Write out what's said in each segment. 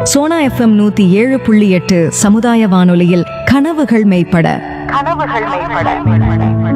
Sona FM நூத்தி ஏழு புள்ளி எட்டு சமுதாய வானொலியில் கனவுகள் மெய்ப்பட கனவுகள் மேம்பட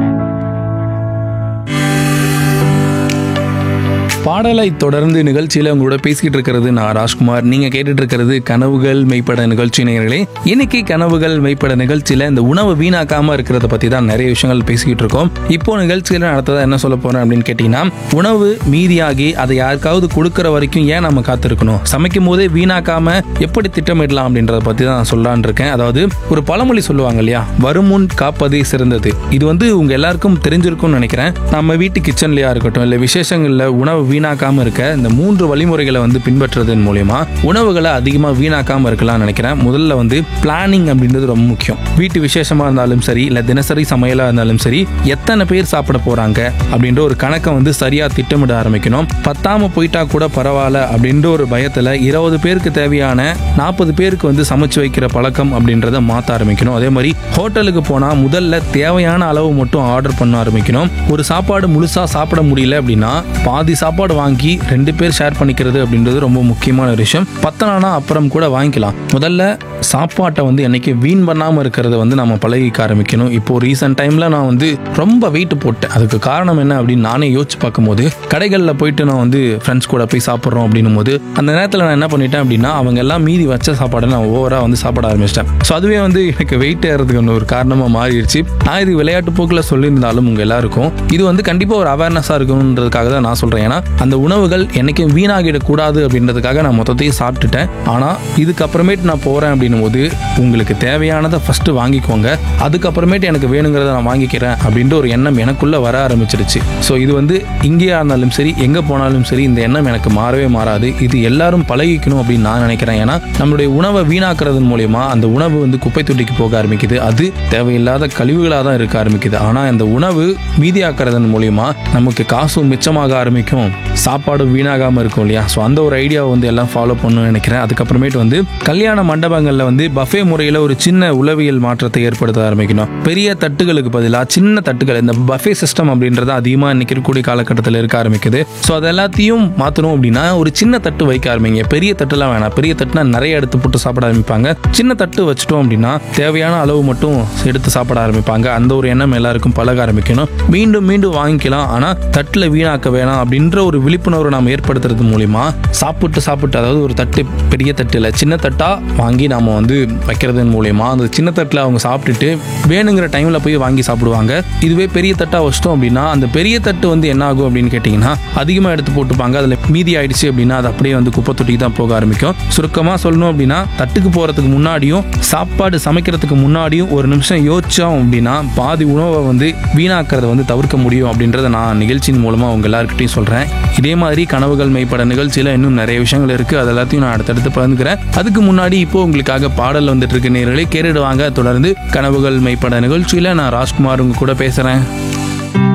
பாடலை தொடர்ந்து நிகழ்ச்சியில உங்களோட பேசிக்கிட்டு இருக்கிறது நான் ராஜ்குமார் நீங்க கேட்டுட்டு இருக்கிறது கனவுகள் மெய்ப்பட நிகழ்ச்சி நேயர்களே இன்னைக்கு கனவுகள் மெய்ப்பட நிகழ்ச்சியில இந்த உணவு வீணாக்காம இருக்கிறத பத்தி தான் நிறைய விஷயங்கள் பேசிக்கிட்டு இருக்கோம் இப்போ நிகழ்ச்சியில அடுத்ததா என்ன சொல்ல போறேன் அப்படின்னு கேட்டீங்கன்னா உணவு மீதியாகி அதை யாருக்காவது கொடுக்கிற வரைக்கும் ஏன் நம்ம காத்திருக்கணும் சமைக்கும் போதே வீணாக்காம எப்படி திட்டமிடலாம் அப்படின்றத பத்தி தான் நான் சொல்லலான் இருக்கேன் அதாவது ஒரு பழமொழி சொல்லுவாங்க இல்லையா வருமுன் காப்பதே சிறந்தது இது வந்து உங்க எல்லாருக்கும் தெரிஞ்சிருக்கும்னு நினைக்கிறேன் நம்ம வீட்டு கிச்சன்லயா இருக்கட்டும் இல்ல விசேஷங்கள்ல உணவு வீணாக்காம இருக்க இந்த மூன்று வழிமுறைகளை வந்து பின்பற்றுறதன் மூலயமா உணவுகளை அதிகமா வீணாக்காம இருக்கலாம்னு நினைக்கிறேன் முதல்ல வந்து பிளானிங் அப்படின்றது ரொம்ப முக்கியம் வீட்டு விசேஷமா இருந்தாலும் சரி இல்ல தினசரி சமையலா இருந்தாலும் சரி எத்தனை பேர் சாப்பிட போறாங்க அப்படின்ற ஒரு கணக்கை வந்து சரியா திட்டமிட ஆரம்பிக்கணும் பத்தாம போயிட்டா கூட பரவாயில்ல அப்படின்ற ஒரு பயத்துல இருபது பேருக்கு தேவையான நாற்பது பேருக்கு வந்து சமைச்சு வைக்கிற பழக்கம் அப்படின்றத மாத்த ஆரம்பிக்கணும் அதே மாதிரி ஹோட்டலுக்கு போனா முதல்ல தேவையான அளவு மட்டும் ஆர்டர் பண்ண ஆரம்பிக்கணும் ஒரு சாப்பாடு முழுசா சாப்பிட முடியல அப்படின்னா பாதி சாப்பாடு வாங்கி ரெண்டு பேர் ஷேர் பண்ணிக்கிறது அப்படின்றது ரொம்ப முக்கியமான ஒரு விஷயம் பத்தனானா அப்புறம் கூட வாங்கிக்கலாம் முதல்ல சாப்பாட்டை வந்து என்னைக்கு வீண் பண்ணாம இருக்கிறத வந்து நம்ம பழகிக்க ஆரம்பிக்கணும் இப்போ ரீசெண்ட் டைம்ல நான் வந்து ரொம்ப வெயிட் போட்டேன் அதுக்கு காரணம் என்ன அப்படின்னு நானே யோசிச்சு பார்க்கும்போது கடைகளில் போயிட்டு நான் வந்து ஃப்ரெண்ட்ஸ் கூட போய் சாப்பிட்றோம் அப்படின்னும் போது அந்த நேரத்தில் நான் என்ன பண்ணிட்டேன் அப்படின்னா அவங்க எல்லாம் மீதி வச்ச சாப்பாடை நான் ஓவராக வந்து சாப்பிட ஆரம்பிச்சிட்டேன் ஸோ அதுவே வந்து எனக்கு வெயிட் ஏறதுக்கு ஒரு காரணமாக மாறிடுச்சு நான் இது விளையாட்டு போக்கில் சொல்லியிருந்தாலும் உங்கள் எல்லாருக்கும் இது வந்து கண்டிப்பாக ஒரு அவேர்னஸாக இருக்கணுன்றதுக்காக தான் நான் சொல்கிறேன் ஏன்னா அந்த உணவுகள் என்னைக்கும் வீணாகிடக்கூடாது அப்படின்றதுக்காக நான் மொத்தத்தையும் சாப்பிட்டுட்டேன் ஆனால் இதுக்கப்புறமேட்டு நான் போகிறேன் அப்படின்னும் போது உங்களுக்கு தேவையானதை ஃபஸ்ட்டு வாங்கிக்கோங்க அதுக்கப்புறமேட்டு எனக்கு வேணுங்கிறத நான் வாங்கிக்கிறேன் அப்படின்ற ஒரு எண்ணம் எனக்குள்ளே வர ஆரம்பிச்சிருச்சு ஸோ இது வந்து இங்கேயா இருந்தாலும் சரி எங்கே போனாலும் சரி இந்த எண்ணம் எனக்கு மாறவே மாறாது இது எல்லாரும் பழகிக்கணும் அப்படின்னு நான் நினைக்கிறேன் ஏன்னா நம்மளுடைய உணவை வீணாக்குறதன் மூலயமா அந்த உணவு வந்து குப்பை தொட்டிக்கு போக ஆரம்பிக்குது அது தேவையில்லாத கழிவுகளாக தான் இருக்க ஆரம்பிக்குது ஆனால் இந்த உணவு மீதியாக்குறதன் மூலயமா நமக்கு காசும் மிச்சமாக ஆரம்பிக்கும் சாப்பாடும் வீணாகாமல் இருக்கும் இல்லையா ஸோ அந்த ஒரு ஐடியாவை வந்து எல்லாம் ஃபாலோ பண்ணணும்னு நினைக்கிறேன் அதுக்கப்புறமேட்டு வந்து கல்யாண மண்டபங்களில் வந்து பஃபே முறையில் ஒரு சின்ன உளவியல் மாற்றத்தை ஏற்படுத்த ஆரம்பிக்கணும் பெரிய தட்டுகளுக்கு பதிலாக சின்ன தட்டுகள் இந்த பஃபே சிஸ்டம் அப்படின்றது அதிகமாக இன்னைக்கு இருக்கக்கூடிய காலகட்டத்தில் இருக்க ஆரம்பிக்குது ஸோ அது எல்லாத்தையும் மாற்றணும் அப்படின்னா ஒரு சின்ன தட்டு வைக்க ஆரம்பிங்க பெரிய தட்டுலாம் வேணாம் பெரிய தட்டுனா நிறைய எடுத்து போட்டு சாப்பிட ஆரம்பிப்பாங்க சின்ன தட்டு வச்சுட்டோம் அப்படின்னா தேவையான அளவு மட்டும் எடுத்து சாப்பிட ஆரம்பிப்பாங்க அந்த ஒரு எண்ணம் எல்லாருக்கும் பழக ஆரம்பிக்கணும் மீண்டும் மீண்டும் வாங்கிக்கலாம் ஆனால் தட்டில் வீணாக்க வேணாம் அப்படின்ற ஒரு விழிப்புணர்வு நாம் ஏற்படுத்துறது மூலிமா சாப்பிட்டு சாப்பிட்டு அதாவது ஒரு தட்டு பெரிய தட்டில் சின்ன தட்டா வாங்கி நாம வந்து வைக்கிறதன் மூலியமா அந்த சின்ன தட்டில் அவங்க சாப்பிட்டுட்டு வேணுங்கிற டைமில் போய் வாங்கி சாப்பிடுவாங்க இதுவே பெரிய தட்டா வச்சிட்டோம் அப்படின்னா அந்த பெரிய தட்டு வந்து என்ன ஆகும் அப்படின்னு கேட்டிங்கன்னா அதிகமாக எடுத்து போட்டுப்பாங்க அதில் மீதி ஆயிடுச்சு அப்படின்னா அது அப்படியே வந்து குப்பை தொட்டிக்கு தான் போக ஆரம்பிக்கும் சுருக்கமாக சொல்லணும் அப்படின்னா தட்டுக்கு போகிறதுக்கு முன்னாடியும் சாப்பாடு சமைக்கிறதுக்கு முன்னாடியும் ஒரு நிமிஷம் யோசிச்சோம் அப்படின்னா பாதி உணவை வந்து வீணாக்கிறத வந்து தவிர்க்க முடியும் அப்படின்றத நான் நிகழ்ச்சியின் மூலமாக உங்க எல்லாருக்கிட்டையும் சொல்கிறேன் இதே மாதிரி கனவுகள் மெய்ப்பட நிகழ்ச்சியில் இன்னும் நிறைய விஷயங்கள் இருக்குது அது எல்லாத்தையும் நான் அடுத்தடுத்து பகிர்ந்துக்கிறேன் அதுக்கு முன்னாடி இப்போ உங்களுக்காக பாடல் வந்துட்டு இருக்கு நேரலே கேட்டுடுவாங்க தொடர்ந்து கனவுகள் மெய்ப்பட நிகழ்ச்சியில் நான் ராஜ்குமார் உங்க கூட பேசுகிறேன்